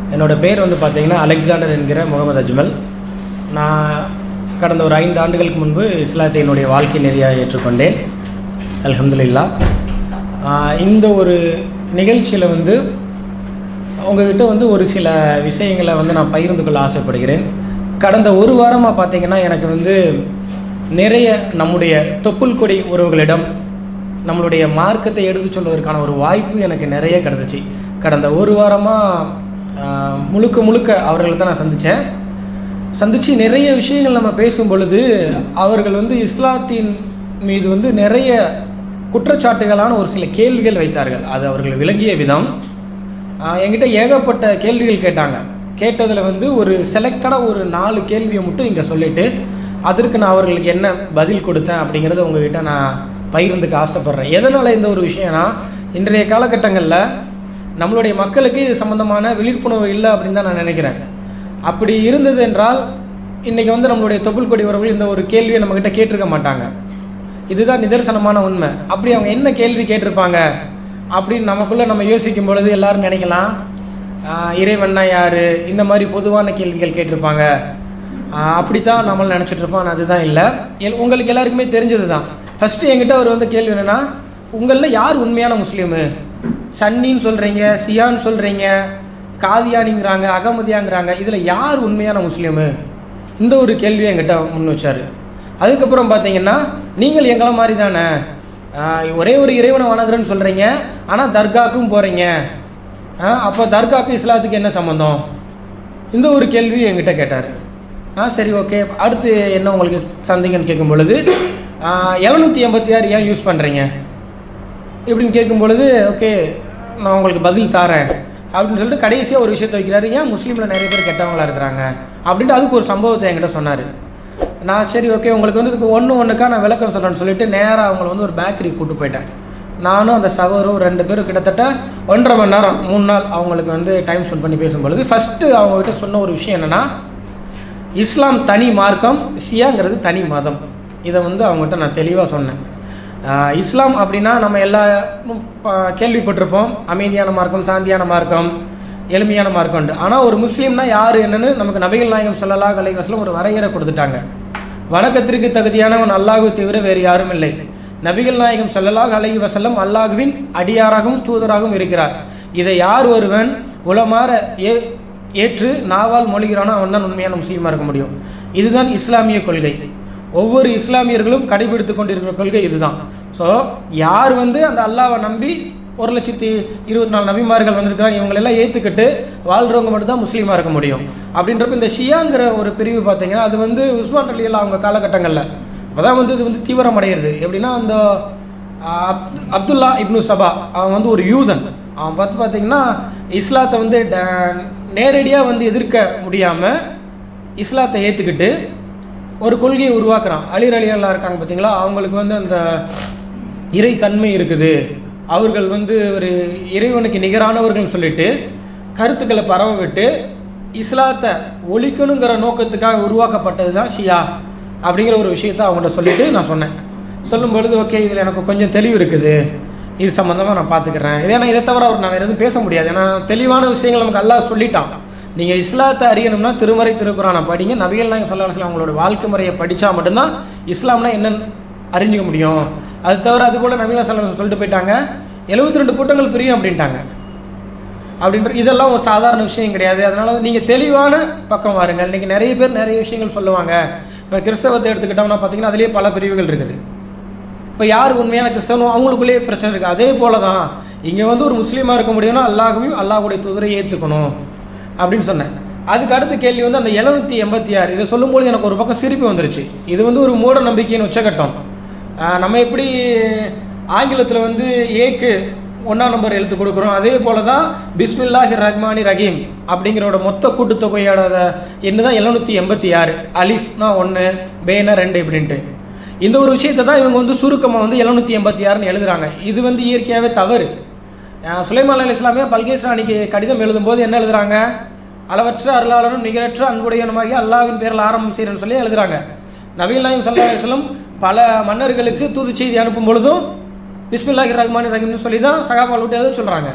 என்னோட பேர் வந்து பார்த்தீங்கன்னா அலெக்சாண்டர் என்கிற முகமது அஜ்மல் நான் கடந்த ஒரு ஐந்து ஆண்டுகளுக்கு முன்பு இஸ்லாத்தை என்னுடைய வாழ்க்கை நெறியாக ஏற்றுக்கொண்டேன் அல்ஹம்துலில்லா ஆஹ் இந்த ஒரு நிகழ்ச்சியில் வந்து உங்ககிட்ட வந்து ஒரு சில விஷயங்களை வந்து நான் பகிர்ந்து கொள்ள ஆசைப்படுகிறேன் கடந்த ஒரு வாரமாக பார்த்தீங்கன்னா எனக்கு வந்து நிறைய நம்முடைய தொப்புள் கொடி உறவுகளிடம் நம்மளுடைய மார்க்கத்தை எடுத்து சொல்வதற்கான ஒரு வாய்ப்பு எனக்கு நிறைய கிடச்சிச்சு கடந்த ஒரு வாரமாக முழுக்க முழுக்க அவர்களை தான் நான் சந்தித்தேன் சந்தித்து நிறைய விஷயங்கள் நம்ம பேசும் பொழுது அவர்கள் வந்து இஸ்லாத்தின் மீது வந்து நிறைய குற்றச்சாட்டுகளான ஒரு சில கேள்விகள் வைத்தார்கள் அது அவர்கள் விளங்கிய விதம் ஆஹ் என்கிட்ட ஏகப்பட்ட கேள்விகள் கேட்டாங்க கேட்டதில் வந்து ஒரு செலக்டடாக ஒரு நாலு கேள்வியை மட்டும் இங்கே சொல்லிட்டு அதற்கு நான் அவர்களுக்கு என்ன பதில் கொடுத்தேன் அப்படிங்கிறத உங்ககிட்ட நான் பகிர்ந்துக்க ஆசைப்பட்றேன் எதனால் இந்த ஒரு விஷயம்னா இன்றைய காலகட்டங்களில் நம்மளுடைய மக்களுக்கு இது சம்மந்தமான விழிப்புணர்வு இல்லை அப்படின்னு தான் நான் நினைக்கிறேன் அப்படி இருந்தது என்றால் இன்றைக்கி வந்து நம்மளுடைய தொப்புள் கொடி உறவுகள் இந்த ஒரு கேள்வியை நம்மக்கிட்ட கேட்டிருக்க மாட்டாங்க இதுதான் நிதர்சனமான உண்மை அப்படி அவங்க என்ன கேள்வி கேட்டிருப்பாங்க அப்படின்னு நமக்குள்ளே நம்ம யோசிக்கும் பொழுது எல்லாரும் நினைக்கலாம் ஆஹ் இறைவன்னா யார் இந்த மாதிரி பொதுவான கேள்விகள் கேட்டிருப்பாங்க ஆஹ் அப்படித்தான் நம்மளும் நினச்சிட்டு இருப்போம் ஆனா அதுதான் இல்லை எல் உங்களுக்கு எல்லாருக்குமே தெரிஞ்சது தான் ஃபஸ்ட்டு என்கிட்ட அவர் வந்து கேள்வி என்னென்னா உங்களில் யார் உண்மையான முஸ்லீமு சன்னின்னு சொல்கிறீங்க சியான்னு சொல்கிறீங்க காதியானிங்கிறாங்க அகமதியாங்கிறாங்க இதில் யார் உண்மையான முஸ்லீமு இந்த ஒரு கேள்வியை என்கிட்ட முன் வச்சார் அதுக்கப்புறம் பார்த்தீங்கன்னா நீங்கள் எங்களை மாதிரி தானே ஆஹ் ஒரே ஒரு இறைவனை வணங்குறேன்னு சொல்கிறீங்க ஆனால் தர்காக்கும் போகிறீங்க அப்போ தர்காக்கும் இஸ்லாத்துக்கு என்ன சம்மந்தம் இந்த ஒரு கேள்வி என்கிட்ட கேட்டார் ஆ சரி ஓகே அடுத்து என்ன உங்களுக்கு சந்தேகம்னு கேட்கும் பொழுது எழுநூற்றி எண்பத்தி ஆறு ஏன் யூஸ் பண்ணுறீங்க இப்படின்னு கேட்கும் பொழுது ஓகே நான் உங்களுக்கு பதில் தாரேன் அப்படின்னு சொல்லிட்டு கடைசியாக ஒரு விஷயத்தை வைக்கிறாரு ஏன் முஸ்லீமில் நிறைய பேர் கெட்டவங்களா இருக்கிறாங்க அப்படின்ட்டு அதுக்கு ஒரு சம்பவத்தை என்கிட்ட சொன்னார் நான் சரி ஓகே உங்களுக்கு வந்து இதுக்கு ஒன்று ஒன்றுக்கா நான் விளக்கம் சொல்கிறேன்னு சொல்லிட்டு நேராக அவங்கள வந்து ஒரு பேக்கரி கூட்டு போயிட்டேன் நானும் அந்த சகோதரும் ரெண்டு பேரும் கிட்டத்தட்ட ஒன்றரை மணி நேரம் மூணு நாள் அவங்களுக்கு வந்து டைம் ஸ்பெண்ட் பண்ணி பேசும்பொழுது ஃபஸ்ட்டு அவங்ககிட்ட சொன்ன ஒரு விஷயம் என்னென்னா இஸ்லாம் தனி மார்க்கம் சியாங்கிறது தனி மதம் இதை வந்து அவங்ககிட்ட நான் தெளிவாக சொன்னேன் ஆஹ் இஸ்லாம் அப்படின்னா நம்ம எல்லா ப- கேள்விப்பட்டிருப்போம் அமைதியான மார்க்கம் சாந்தியான மார்க்கம் எளிமையான மார்க்கம்ண்டு ஆனால் ஒரு முஸ்லீம்னா யார் என்னன்னு நமக்கு நபிகள் நாயகம் ஸல்லல்லாஹு அலைஹி வஸல்லம் ஒரு வரையறை கொடுத்துட்டாங்க வணக்கத்திற்கு தகுதியானவன் அல்லாஹ்வை தவிர வேறு யாரும் இல்லை நபிகள் நாயகம் ஸல்லல்லாஹு அலைஹி வஸல்லம் அல்லாஹ்வின் அடியாராகவும் தூதராகவும் இருக்கிறார் இதை யார் ஒருவன் உளமாற ஏ ஏற்று நாவால் மொழிகிறானோ அவன் தான் உண்மையான முஸ்லீமாக இருக்க முடியும் இதுதான் இஸ்லாமிய கொள்கை ஒவ்வொரு இஸ்லாமியர்களும் கடைபிடித்துக் கொண்டிருக்கிற கொள்கை இதுதான் ஸோ யார் வந்து அந்த அல்லாவை நம்பி ஒரு லட்சத்தி இருபத்தி நாலு நபிமார்கள் வந்திருக்கிறாங்க இவங்களெல்லாம் ஏற்றுக்கிட்டு வாழ்றவங்க மட்டும் தான் முஸ்லீமாக இருக்க முடியும் அப்படின்றப்ப இந்த ஷியாங்கிற ஒரு பிரிவு பார்த்தீங்கன்னா அது வந்து உஸ்மான் அலி அல்லா அவங்க காலகட்டங்களில் அப்பதான் வந்து இது வந்து தீவிரம் அடையிறது எப்படின்னா அந்த ஆஹ், அப்து- அப்துல்லா இப்னு சபா அவன் வந்து ஒரு யூதன் அவன் பார்த்து பார்த்தீங்கன்னா இஸ்லாத்தை வந்து நேரடியாக வந்து எதிர்க்க முடியாமல் இஸ்லாத்தை ஏற்றுக்கிட்டு ஒரு கொள்கையை உருவாக்குறான் அலிர் அலியெல்லாம் இருக்காங்க பார்த்தீங்களா அவங்களுக்கு வந்து அந்த இறைத்தன்மை இருக்குது அவர்கள் வந்து ஒரு இறைவனுக்கு நிகரானவர்கள்னு சொல்லிட்டு கருத்துக்களை பரவ விட்டு இஸ்லாத்தை ஒழிக்கணுங்கிற நோக்கத்துக்காக உருவாக்கப்பட்டது தான் ஷியா அப்படிங்கிற ஒரு விஷயத்த அவங்கள்ட்ட சொல்லிட்டு நான் சொன்னேன் சொல்லும் பொழுது ஓகே இதில் எனக்கு கொஞ்சம் தெளிவு இருக்குது இது சம்மந்தமாக நான் பார்த்துக்கிறேன் இது ஏன்னா இதை தவிர அவர் நான் வேறு எதுவும் பேச முடியாது ஏன்னா தெளிவான விஷயங்கள் நமக்கு அல்லாஹ் சொல்லிட்டான் நீங்கள் இஸ்லாத்தை அறியணும்னா திருமறை திருக்குறானை படிங்க நபிகள் நாயகம் ஸல்லல்லாஹு அலைஹி வஸல்லம் அவங்களோட வாழ்க்கை முறையை படித்தா மட்டும்தான் இஸ்லாம்னா என்னன்னு அறிஞ்சிக்க முடியும் அது தவிர அது போல் நபிகள் ஸல்லல்லாஹு அலைஹி வஸல்லம் சொல்லிட்டு போயிட்டாங்க 72 ரெண்டு கூட்டங்கள் பிரியும் அப்படின்ட்டாங்க அப்படின்ற இதெல்லாம் ஒரு சாதாரண விஷயம் கிடையாது அதனால நீங்கள் தெளிவான பக்கம் வாருங்கள் இன்னைக்கு நிறைய பேர் நிறைய விஷயங்கள் சொல்லுவாங்க இப்போ கிறிஸ்தவத்தை எடுத்துக்கிட்டோம்னா பார்த்தீங்கன்னா அதுலேயே பல பிரிவுகள் இருக்குது இப்போ யார் உண்மையான கிறிஸ்தவனும் அவங்களுக்குள்ளேயே பிரச்சனை இருக்குது அதே போல தான் இங்கே வந்து ஒரு முஸ்லீமாக இருக்க முடியும்னா அல்லாஹ்வையும் அல்லாஹ்வுடைய தூதரை ஏற்றுக்கணும் அப்படின்னு சொன்னேன் அதுக்கு அடுத்த கேள்வி வந்து அந்த எழுநூத்தி எண்பத்தி ஆறு இதை சொல்லும்போது எனக்கு ஒரு பக்கம் சிரிப்பு வந்துருச்சு இது வந்து ஒரு மூட நம்பிக்கையின் உச்சகட்டம் ஆஹ் நம்ம எப்படி ஆங்கிலத்தில் வந்து ஏக்கு ஒன்றாம் நம்பர் எழுத்து கொடுக்குறோம் அதே போல தான் பிஸ்மில்லாஹி ரஹ்மானி ரஹீம் அப்படிங்கிறோட மொத்த கூட்டுத்தொகையோட எண்ணு தான் எழுநூத்தி எண்பத்தி ஆறு அலிஃப்னா ஒன்று பேனா ரெண்டு இப்படின்ட்டு இந்த ஒரு விஷயத்தை தான் இவங்க வந்து சுருக்கமாக வந்து எழுநூத்தி எண்பத்தி ஆறுன்னு எழுதுறாங்க இது வந்து இயற்கையாகவே தவறு அஹ் சுலைமான் அலி இஸ்லாமியா பல்கேஸ் ராணிக்கு கடிதம் எழுதும்போது என்ன எழுதுறாங்க அளவற்ற அருளாளனும் நிகரற்ற அன்புடையனுமாகி அல்லாவின் பேரில் ஆரம்பம் செய்கிறேன்னு சொல்லி எழுதுறாங்க நபீல் நாயம் சல்லா அலிஸ்லம் பல மன்னர்களுக்கு தூது செய்தி அனுப்பும் பொழுதும் பிஸ்மில்லாஹி ரஹ்மான் ரஹீம்னு சொல்லி தான் சகாபால் விட்டு எழுத சொல்கிறாங்க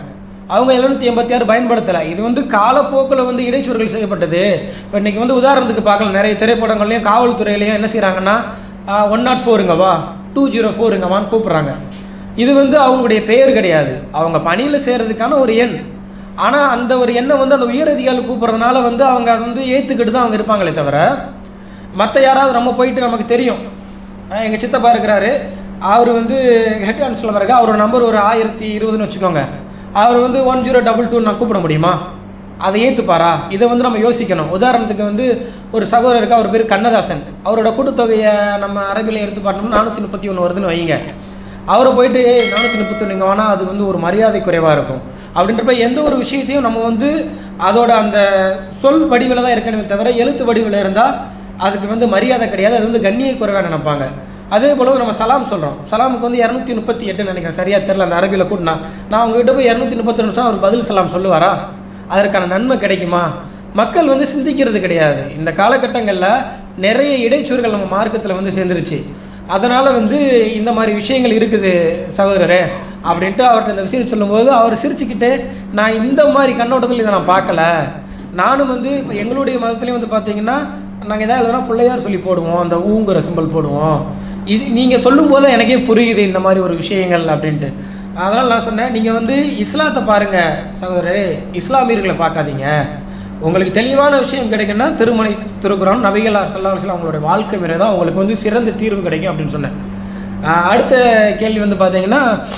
அவங்க எழுநூத்தி எண்பத்தி ஆறு பயன்படுத்தலை இது வந்து காலப்போக்கில் வந்து இடைச்சொற்கள் செய்யப்பட்டது இப்போ இன்னைக்கு வந்து உதாரணத்துக்கு பார்க்கலாம் நிறைய திரைப்படங்கள்லையும் காவல்துறையிலையும் என்ன செய்கிறாங்கன்னா ஒன் நாட் ஃபோருங்கவா டூ ஜீரோ ஃபோருங்கவான்னு கூப்பிட்றாங்க இது வந்து அவங்களுடைய பெயர் கிடையாது அவங்க பணியில் சேர்றதுக்கான ஒரு எண் ஆனால் அந்த ஒரு எண்ணை வந்து அந்த உயர் அதிகாரி கூப்பிட்றதுனால வந்து அவங்க அதை வந்து ஏற்றுக்கிட்டு தான் அவங்க இருப்பாங்களே தவிர மற்ற யாராவது நம்ம போயிட்டு நமக்கு தெரியும் எங்கள் சித்தப்பா இருக்கிறாரு அவர் வந்து ஹெட் கான்ஸ்டபிள் பிறகு அவரோட நம்பர் ஒரு ஆயிரத்தி இருபதுன்னு வச்சுக்கோங்க அவர் வந்து ஒன் ஜீரோ டபுள் டூ நான் கூப்பிட முடியுமா அதை ஏற்றுப்பாரா இதை வந்து நம்ம யோசிக்கணும் உதாரணத்துக்கு வந்து ஒரு சகோதரருக்கு அவர் பேர் கண்ணதாசன் அவரோட கூட்டுத்தொகையை நம்ம அரபியில் எடுத்து பார்த்தோம்னா நானூற்றி முப்பத்தி ஒன்று வருதுன்னு வைங்க அவரை போயிட்டு ஏய் நானூற்றி முப்பத்தி ஒன்று வேணா அது வந்து ஒரு மரியாதை குறைவாக இருக்கும் அப்படின்றப்ப எந்த ஒரு விஷயத்தையும் நம்ம வந்து அதோட அந்த சொல் வடிவில் தான் இருக்கணுமே தவிர எழுத்து வடிவில் இருந்தால் அதுக்கு வந்து மரியாதை கிடையாது அது வந்து கண்ணிய குறைவாக நினைப்பாங்க அதே போல நம்ம சலாம் சொல்கிறோம் சலாமுக்கு வந்து இரநூத்தி முப்பத்தி எட்டு நினைக்கிறேன் சரியா தெரியல அந்த அரபியில் கூட்டினா நான் உங்ககிட்ட போய் இரநூத்தி முப்பத்தி நிமிஷம் அவர் பதில் சலாம் சொல்லுவாரா அதற்கான நன்மை கிடைக்குமா மக்கள் வந்து சிந்திக்கிறது கிடையாது இந்த காலகட்டங்களில் நிறைய இடைச்சொற்கள் நம்ம மார்க்கத்தில் வந்து சேர்ந்துருச்சு அதனால் வந்து இந்த மாதிரி விஷயங்கள் இருக்குது சகோதரரே அப்படின்ட்டு அவர்கிட்ட இந்த விஷயம் சொல்லும்போது அவர் சிரிச்சுக்கிட்டு நான் இந்த மாதிரி கண்ணோட்டத்தில் இதை நான் பார்க்கல நானும் வந்து இப்போ எங்களுடைய மதத்துலேயும் வந்து பார்த்தீங்கன்னா நாங்கள் எதாவது எழுதுனா பிள்ளையார் சொல்லி போடுவோம் அந்த ஊங்குற சிம்பல் போடுவோம் இது நீங்கள் சொல்லும் போது எனக்கே புரியுது இந்த மாதிரி ஒரு விஷயங்கள் அப்படின்ட்டு அதனால் நான் சொன்னேன் நீங்கள் வந்து இஸ்லாத்தை பாருங்கள் சகோதரரே இஸ்லாமியர்களை பார்க்காதீங்க உங்களுக்கு தெளிவான விஷயம் கிடைக்குன்னா திருமலை திருக்குறள் நபிகளார் சல்லா அலுவலாம் அவங்களுடைய வாழ்க்கை முறை தான் உங்களுக்கு வந்து சிறந்த தீர்வு கிடைக்கும் அப்படின்னு சொன்னேன் ஆஹ் அடுத்த கேள்வி வந்து பார்த்தீங்கன்னா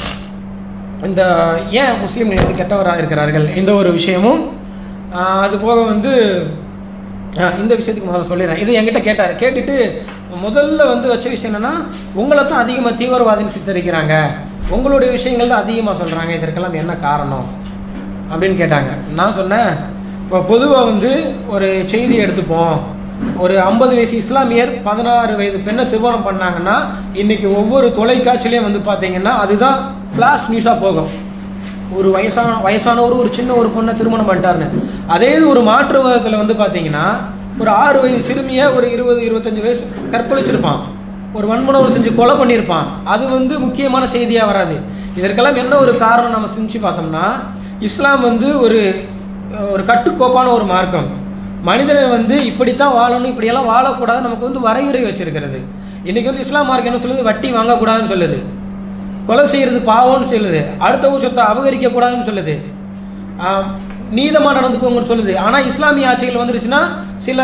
இந்த ஏன் முஸ்லீம்கள் வந்து கெட்டவராக இருக்கிறார்கள் இந்த ஒரு விஷயமும் ஆஹ் அது போக வந்து ஆஹ் இந்த விஷயத்துக்கு முதல்ல சொல்லிடுறேன் இது என்கிட்ட கேட்டார் கேட்டுட்டு முதல்ல வந்து வச்ச விஷயம் என்னன்னா உங்களை தான் அதிகமாக தீவிரவாதின்னு சித்தரிக்கிறாங்க உங்களுடைய விஷயங்கள் தான் அதிகமாக சொல்கிறாங்க இதற்கெல்லாம் என்ன காரணம் அப்படின்னு கேட்டாங்க நான் சொன்னேன் இப்போ பொதுவாக வந்து ஒரு செய்தி எடுத்துப்போம் ஒரு ஐம்பது வயசு இஸ்லாமியர் பதினாறு வயது பெண்ணை திருமணம் பண்ணாங்கன்னா இன்னைக்கு ஒவ்வொரு தொலைக்காட்சியிலையும் வந்து பார்த்தீங்கன்னா அதுதான் ஃப்ளாஷ் நியூஸாக போகும் ஒரு வயசான வயசானவர் ஒரு சின்ன ஒரு பொண்ணை திருமணம் பண்ணிட்டாருன்னு அதே இது ஒரு மாற்று மதத்தில் வந்து பார்த்தீங்கன்னா ஒரு ஆறு வயது சிறுமியை ஒரு இருபது இருபத்தஞ்சு வயசு கற்பழிச்சிருப்பான் ஒரு வன்முறை செஞ்சு கொலை பண்ணியிருப்பான் அது வந்து முக்கியமான செய்தியாக வராது இதற்கெல்லாம் என்ன ஒரு காரணம் நம்ம சிந்திச்சு பார்த்தோம்னா இஸ்லாம் வந்து ஒரு ஒரு கட்டுக்கோப்பான ஒரு மார்க்கம் மனிதனை வந்து இப்படித்தான் வாழணும் இப்படியெல்லாம் வாழக்கூடாது நமக்கு வந்து வரையுறை வச்சிருக்கிறது இன்னைக்கு வந்து இஸ்லாம் மார்க் என்ன சொல்லுது வட்டி வாங்கக்கூடாதுன்னு சொல்லுது கொலை செய்யறது பாவம்னு சொல்லுது அடுத்தவங்க சொத்தை அபகரிக்க கூடாதுன்னு சொல்லுது ஆம், நீதமா நடந்துக்கோங்கன்னு சொல்லுது ஆனா இஸ்லாமிய ஆட்சிகள் வந்துருச்சுன்னா சில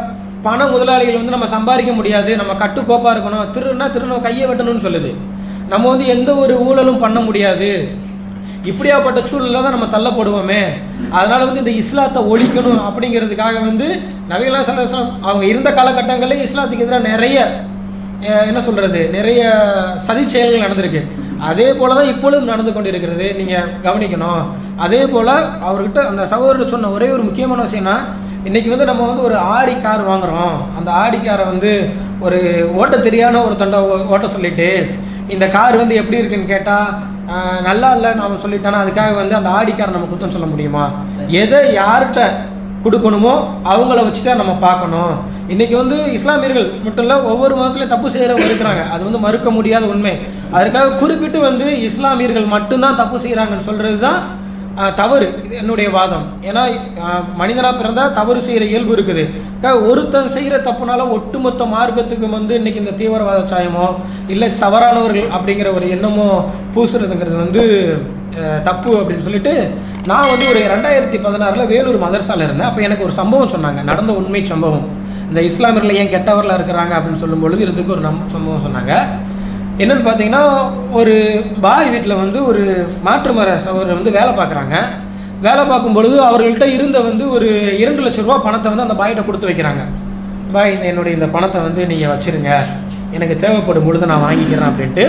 பண முதலாளிகள் வந்து நம்ம சம்பாதிக்க முடியாது நம்ம கட்டுக்கோப்பா இருக்கணும் திருன்னா திருந கையை வெட்டணும்னு சொல்லுது நம்ம வந்து எந்த ஒரு ஊழலும் பண்ண முடியாது இப்படியாப்பட்ட சூழல்ல தான் நம்ம தள்ளப்படுவோமே அதனால வந்து இந்த இஸ்லாத்தை ஒழிக்கணும் அப்படிங்கிறதுக்காக வந்து நபிகளா சல்லாஹ் அவங்க இருந்த காலகட்டங்களில் இஸ்லாத்துக்கு எதிராக நிறைய அஹ், என்ன சொல்றது நிறைய சதி செயல்கள் நடந்திருக்கு அதே போல தான் இப்பொழுதும் நடந்து கொண்டு இருக்கிறது நீங்க கவனிக்கணும் அதே போல அவர்கிட்ட அந்த சகோதரர் சொன்ன ஒரே ஒரு முக்கியமான விஷயம்னா இன்னைக்கு வந்து நம்ம வந்து ஒரு ஆடி கார் வாங்குறோம் அந்த ஆடி காரை வந்து ஒரு ஓட்ட தெரியாத ஒரு தண்டை ஓட்ட சொல்லிட்டு இந்த கார் வந்து எப்படி இருக்குன்னு கேட்டா ஆஹ், நல்லா இல்லைன்னு அவன் சொல்லிட்டானா அதுக்காக வந்து அந்த ஆடி காரை நம்ம குத்தம் சொல்ல முடியுமா எதை யார்கிட்ட கொடுக்கணுமோ அவங்கள வச்சுட்டு நம்ம பார்க்கணும் இன்னைக்கு வந்து இஸ்லாமியர்கள் மட்டும் இல்ல ஒவ்வொரு மதத்துலையும் தப்பு செய்யறவங்க இருக்கிறாங்க அது வந்து மறுக்க முடியாத உண்மை அதற்காக குறிப்பிட்டு வந்து இஸ்லாமியர்கள் மட்டும்தான் தப்பு செய்யறாங்கன்னு சொல்றது தான் ஆஹ், தவறு இது என்னுடைய வாதம் ஏன்னா ஆஹ், மனிதனா பிறந்தா தவறு செய்யற இயல்பு இருக்குது அதுக்காக ஒருத்தன் செய்யற தப்புனால ஒட்டுமொத்த மார்க்கத்துக்கு வந்து இன்னைக்கு இந்த தீவிரவாத சாயமோ இல்லை தவறானவர்கள் அப்படிங்கிற ஒரு எண்ணமோ பூசுறதுங்கிறது வந்து அஹ், தப்பு அப்படின்னு சொல்லிட்டு நான் வந்து ஒரு ரெண்டாயிரத்தி பதினாறில் வேலூர் மதரசால இருந்தேன் அப்போ எனக்கு ஒரு சம்பவம் சொன்னாங்க நடந்த உண்மை சம்பவம் இந்த இஸ்லாமியர்கள் ஏன் கெட்டவரில் இருக்கிறாங்க அப்படின்னு சொல்லும் பொழுது இதுக்கு ஒரு நம் சம்பவம் சொன்னாங்க என்னன்னு பார்த்தீங்கன்னா ஒரு பாய் வீட்டில் வந்து ஒரு மாற்று மர சகோதரர் வந்து வேலை பார்க்குறாங்க வேலை பார்க்கும் பொழுது அவர்கள்ட்ட இருந்த வந்து ஒரு இரண்டு லட்ச ரூபா பணத்தை வந்து அந்த பாய்கிட்ட கொடுத்து வைக்கிறாங்க பாய் இந்த என்னுடைய இந்த பணத்தை வந்து நீங்கள் வச்சிருங்க எனக்கு தேவைப்படும் பொழுது நான் வாங்கிக்கிறேன் அப்படின்ட்டு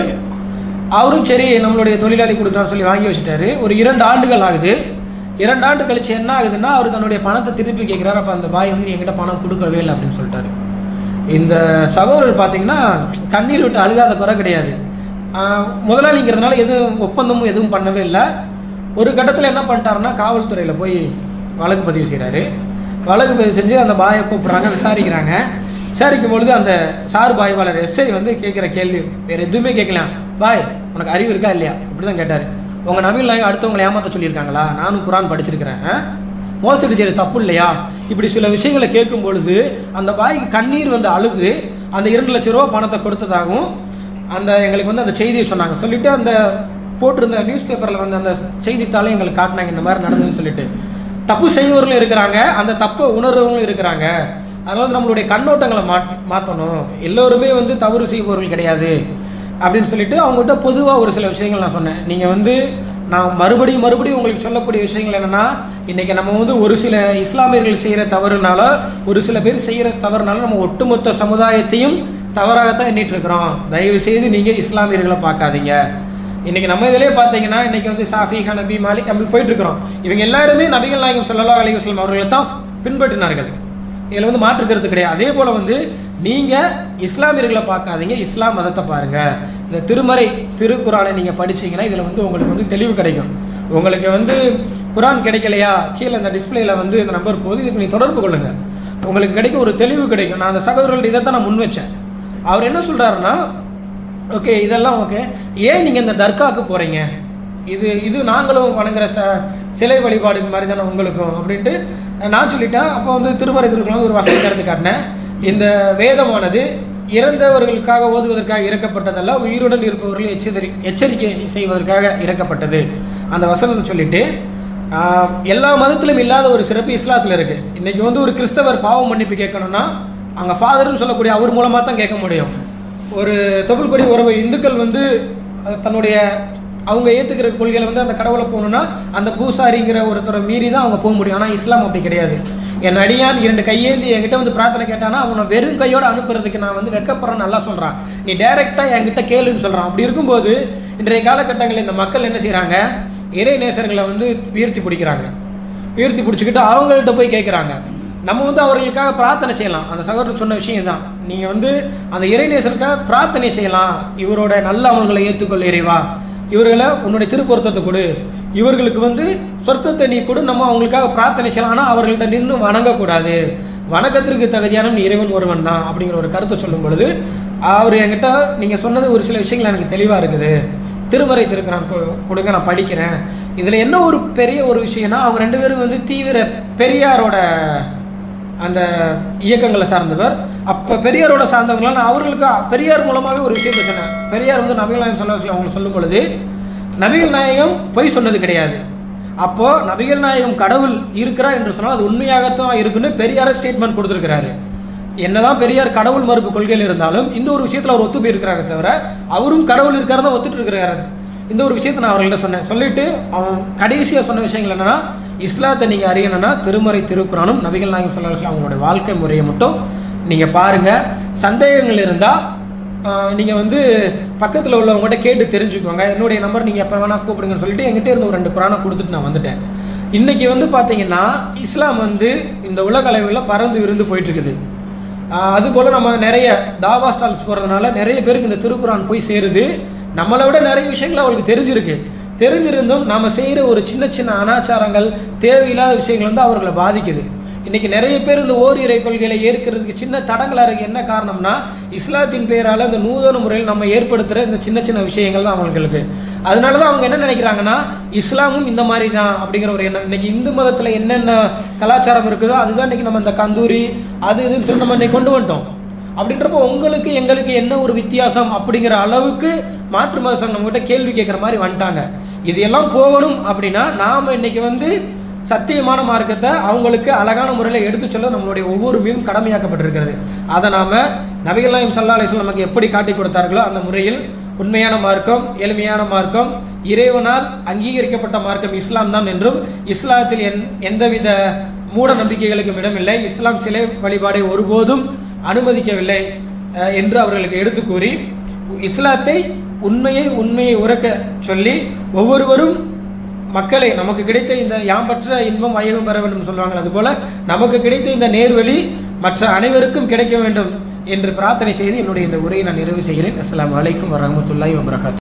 அவரும் சரி நம்மளுடைய தொழிலாளி கொடுக்குறான்னு சொல்லி வாங்கி வச்சுட்டாரு ஒரு இரண்டு ஆண்டுகள் ஆகுது இரண்டு ஆண்டு கழிச்சு என்ன ஆகுதுன்னா அவர் தன்னுடைய பணத்தை திருப்பி கேட்குறாரு அப்போ அந்த பாய் வந்து என்கிட்ட பணம் கொடுக்கவே இல்லை அப்படின்னு சொல்லிட்டாரு இந்த சகோதரர் பார்த்தீங்கன்னா கண்ணீர் விட்டு அழுகாத குறை கிடையாது ஆஹ் முதலாளிங்கிறதுனால எதுவும் ஒப்பந்தமும் எதுவும் பண்ணவே இல்லை ஒரு கட்டத்தில் என்ன பண்ணிட்டாருன்னா காவல்துறையில் போய் வழக்கு பதிவு செய்கிறாரு வழக்கு பதிவு செஞ்சு அந்த பாயை கூப்பிட்றாங்க விசாரிக்கிறாங்க விசாரிக்கும் பொழுது அந்த சார் பாய்வாளர் எஸ்ஐ வந்து கேட்குற கேள்வி வேற எதுவுமே கேட்கலாம் பாய் உனக்கு அறிவு இருக்கா இல்லையா இப்படி தான் கேட்டார் உங்கள் நபிகள் நாயகம் அடுத்தவங்களை ஏமாத்த சொல்லியிருக்காங்களா நானும் குரான் படிச்சிருக்கிறேன் ஆ? மோசடி செய்யறது தப்பு இல்லையா இப்படி சில விஷயங்களை கேட்கும் பொழுது அந்த பாய்க்கு கண்ணீர் வந்து அழுது அந்த இரண்டு லட்ச ரூபா பணத்தை கொடுத்ததாகவும் அந்த எங்களுக்கு வந்து அந்த செய்தியை சொன்னாங்க சொல்லிட்டு அந்த போட்டிருந்த நியூஸ் பேப்பரில் வந்து அந்த செய்தித்தாளை எங்களுக்கு காட்டினாங்க இந்த மாதிரி நடந்ததுன்னு சொல்லிட்டு தப்பு செய்வர்களும் இருக்கிறாங்க அந்த தப்பை உணர்றவங்களும் இருக்கிறாங்க அதனால வந்து நம்மளுடைய கண்ணோட்டங்களை மா மாற்றணும் எல்லோருமே வந்து தவறு செய்பவர்கள் கிடையாது அப்படின்னு சொல்லிட்டு அவங்ககிட்ட பொதுவாக ஒரு சில விஷயங்கள் நான் சொன்னேன் நீங்கள் வந்து நான் மறுபடியும் மறுபடியும் உங்களுக்கு சொல்லக்கூடிய விஷயங்கள் என்னன்னா இன்னைக்கு நம்ம வந்து ஒரு சில இஸ்லாமியர்கள் செய்கிற தவறுனால ஒரு சில பேர் செய்கிற தவறுனால நம்ம ஒட்டுமொத்த சமுதாயத்தையும் தவறாகத்தான் எண்ணிட்டு இருக்கிறோம் தயவு செய்து நீங்கள் இஸ்லாமியர்களை பார்க்காதீங்க இன்னைக்கு நம்ம இதிலே பார்த்தீங்கன்னா இன்னைக்கு வந்து ஷாஃபி ஹனபி மாலிக் அப்படி போயிட்டு இருக்கிறோம் இவங்க எல்லாருமே நபிகள் நாயகம் ஸல்லல்லாஹு அலைஹி வஸல்லம் அவர்களை தான் பின்பற்றினார்கள் இதில் வந்து மாற்று கருத்து கிடையாது அதே போல வந்து நீங்க இஸ்லாமியர்களை பார்க்காதீங்க இஸ்லாம் மதத்தை பாருங்க இந்த திருமறை திருக்குறானை நீங்க படிச்சீங்கன்னா இதுல வந்து உங்களுக்கு வந்து தெளிவு கிடைக்கும் உங்களுக்கு வந்து குரான் கிடைக்கலையா கீழே இந்த டிஸ்பிளேல வந்து இந்த நம்பர் போகுது இதுக்கு நீ தொடர்பு கொள்ளுங்க உங்களுக்கு கிடைக்கும் ஒரு தெளிவு கிடைக்கும் நான் அந்த சகோதரர்கள் இதை தான் நான் முன் வச்சேன் அவர் என்ன சொல்றாருன்னா ஓகே இதெல்லாம் ஓகே ஏன் நீங்க இந்த தர்காவுக்கு போறீங்க இது இது நாங்களும் வணங்குற ச சிலை வழிபாடு மாதிரி தானே உங்களுக்கும் அப்படின்ட்டு நான் சொல்லிட்டேன் அப்போ வந்து திருமறை திருக்குறள் ஒரு வசதி கருத்து காட்டினேன் இந்த வேதமானது இறந்தவர்களுக்காக ஓதுவதற்காக இறக்கப்பட்டதல்ல உயிருடன் இருப்பவர்களை எச்சரி எச்சரிக்கை செய்வதற்காக இறக்கப்பட்டது அந்த வசனத்தை சொல்லிட்டு ஆஹ், எல்லா மதத்திலும் இல்லாத ஒரு சிறப்பு இஸ்லாத்தில் இருக்கு இன்னைக்கு வந்து ஒரு கிறிஸ்தவர் பாவம் மன்னிப்பு கேட்கணும்னா அங்க ஃபாதர்னு சொல்லக்கூடிய அவர் மூலமா தான் கேட்க முடியும் ஒரு தொப்புள் கொடி உறவு இந்துக்கள் வந்து அஹ், தன்னுடைய அவங்க ஏத்துக்கிற கொள்கையில வந்து அந்த கடவுளை போகணும்னா அந்த பூசாரிங்கிற ஒருத்தரை மீறி தான் அவங்க போக முடியும் ஆனா இஸ்லாம் அப்படி கிடையாது என் அடியான் இரண்டு கையேந்தி என்கிட்ட வந்து பிரார்த்தனை கேட்டானா அவனை வெறும் கையோட அனுப்புறதுக்கு நான் வந்து வெக்கப்படுறேன் நல்லா சொல்றான் நீ டைரக்டா என்கிட்ட கேளுன்னு சொல்றான் அப்படி இருக்கும்போது இன்றைய காலகட்டங்களில் இந்த மக்கள் என்ன செய்றாங்க இறை நேசர்களை வந்து உயர்த்தி பிடிக்கிறாங்க உயர்த்தி பிடிச்சிக்கிட்டு அவங்கள்ட்ட போய் கேட்குறாங்க நம்ம வந்து அவர்களுக்காக பிரார்த்தனை செய்யலாம் அந்த சகோதரர் சொன்ன விஷயம் தான் நீங்கள் வந்து அந்த இறைநேசருக்காக பிரார்த்தனை செய்யலாம் இவரோட நல்ல அமல்களை ஏற்றுக்கொள் இறைவா இவர்களை உன்னுடைய திருப்பொருத்தத்தை கொடு இவர்களுக்கு வந்து சொர்க்கத்தை நீ கொடு நம்ம அவங்களுக்காக பிரார்த்தனை செய்யலாம் ஆனால் அவர்கள்ட்ட நின்று வணங்கக்கூடாது வணக்கத்திற்கு தகுதியான இறைவன் ஒருவன் தான் அப்படிங்கிற ஒரு கருத்தை சொல்லும் பொழுது அவர் என்கிட்ட நீங்கள் சொன்னது ஒரு சில விஷயங்கள் எனக்கு தெளிவாக இருக்குது திருமறை திருக்குறான் கொ- கொடுங்க நான் படிக்கிறேன் இதுல என்ன ஒரு பெரிய ஒரு விஷயம்னா அவங்க ரெண்டு பேரும் வந்து தீவிர பெரியாரோட அந்த இயக்கங்களை சார்ந்தவர் அப்ப பெரியாரோட சார்ந்தவங்களால நான் அவர்களுக்கு பெரியார் மூலமாவே ஒரு விஷயத்தை சொன்னேன் பெரியார் வந்து நபிகள் நாயகம் சொல்ல சொல்லி அவங்க சொல்லும் பொழுது நபிகள் நாயகம் பொய் சொன்னது கிடையாது அப்போ நபிகள் நாயகம் கடவுள் இருக்கிறார் என்று சொன்னால் அது உண்மையாகத்தான் இருக்குன்னு பெரியார ஸ்டேட்மெண்ட் கொடுத்திருக்கிறாரு என்னதான் பெரியார் கடவுள் மறுப்பு கொள்கையில் இருந்தாலும் இந்த ஒரு விஷயத்துல அவர் ஒத்து போயிருக்கிறாரே தவிர அவரும் கடவுள் இருக்காரு தான் ஒத்துட்டு இருக்கிறாரு இந்த ஒரு விஷயத்தை நான் அவர்கள்ட்ட சொன்னேன் சொல்லிட்டு அவன் கடைசியா சொன்ன விஷயங்கள் என்னன்னா இஸ்லாத்தை நீங்க அறியணும்னா திருமறை திருக்குறானும் நபிகள் நாயகம் ஸல்லல்லாஹு அலைஹி வஸல்லம் அவங்களுடைய வாழ்க்கை முறையை மட்டும் நீங்க பாருங்க சந்தேகங்கள் இருந்தா ஆஹ், நீங்க வந்து பக்கத்துல உள்ளவங்ககிட்ட கேட்டு தெரிஞ்சுக்கோங்க என்னுடைய நம்பர் நீங்க எப்ப வேணா கூப்பிடுங்கன்னு சொல்லிட்டு என்கிட்ட இருந்து ஒரு ரெண்டு குரானை கொடுத்துட்டு நான் வந்துட்டேன் இன்னைக்கு வந்து பாத்தீங்கன்னா இஸ்லாம் வந்து இந்த உலக அளவில் பறந்து விருந்து போயிட்டு இருக்குது ஆஹ் அது போல நம்ம நிறைய தாவா ஸ்டால்ஸ் போறதுனால நிறைய பேருக்கு இந்த திருக்குறான் போய் சேருது நம்மளை விட நிறைய விஷயங்கள் அவங்களுக்கு தெரிஞ்சிருக்கு தெரிஞ்சிருந்தும் நாம செய்யற ஒரு சின்ன சின்ன அனாச்சாரங்கள் தேவையில்லாத விஷயங்கள் வந்து அவர்களை பாதிக்குது இன்னைக்கு நிறைய பேர் இந்த ஓரிரை கொள்கைகளை ஏற்கிறதுக்கு சின்ன தடங்களா இருக்கு என்ன காரணம்னா இஸ்லாத்தின் பெயரால இந்த நூதன முறையில் நம்ம ஏற்படுத்துற இந்த சின்ன சின்ன விஷயங்கள் தான் அவங்களுக்கு அதனாலதான் அவங்க என்ன நினைக்கிறாங்கன்னா இஸ்லாமும் இந்த மாதிரி தான் அப்படிங்கிற ஒரு எண்ணம் இன்னைக்கு இந்து மதத்துல என்னென்ன கலாச்சாரம் இருக்குதோ அதுதான் இன்னைக்கு நம்ம இந்த கந்தூரி அது இதுன்னு சொல்லி நம்ம இன்னைக்கு கொண்டு வந்துட்டோம் அப்படின்றப்போ உங்களுக்கு எங்களுக்கு என்ன ஒரு வித்தியாசம் அப்படிங்கிற அளவுக்கு மாற்று மத சங்கம் நம்மகிட்ட கேள்வி கேட்குற மாதிரி வந்துட்டாங்க இது எல்லாம் போகணும் அப்படின்னா நாம இன்னைக்கு வந்து சத்தியமான மார்க்கத்தை அவங்களுக்கு அழகான முறையில் எடுத்து சொல்ல நம்மளுடைய ஒவ்வொரு மீதும் கடமையாக்கப்பட்டிருக்கிறது அதை நாம நபிகள் நாயம் சல்லா அலிஸ்லாம் நமக்கு எப்படி காட்டி கொடுத்தார்களோ அந்த முறையில் உண்மையான மார்க்கம் எளிமையான மார்க்கம் இறைவனால் அங்கீகரிக்கப்பட்ட மார்க்கம் இஸ்லாம் தான் என்றும் இஸ்லாத்தில் எந்- எந்தவித மூட நம்பிக்கைகளுக்கும் இடமில்லை இஸ்லாம் சிலை வழிபாடை ஒருபோதும் அனுமதிக்கவில்லை அஹ், என்று அவர்களுக்கு எடுத்து கூறி இஸ்லாத்தை உண்மையை உண்மையை உறக்க சொல்லி ஒவ்வொருவரும் மக்களை நமக்கு கிடைத்த இந்த யாம்பற்ற இன்பம் ஐயகம் பெற வேண்டும் சொல்லுவாங்க அதுபோல நமக்கு கிடைத்த இந்த நேர்வழி மற்ற அனைவருக்கும் கிடைக்க வேண்டும் என்று பிரார்த்தனை செய்து என்னுடைய இந்த உரையை நான் நிறைவு செய்கிறேன் அஸ்ஸலாமு அலைக்கும் வரஹ்மத்துல்லாஹி வபரகாத்து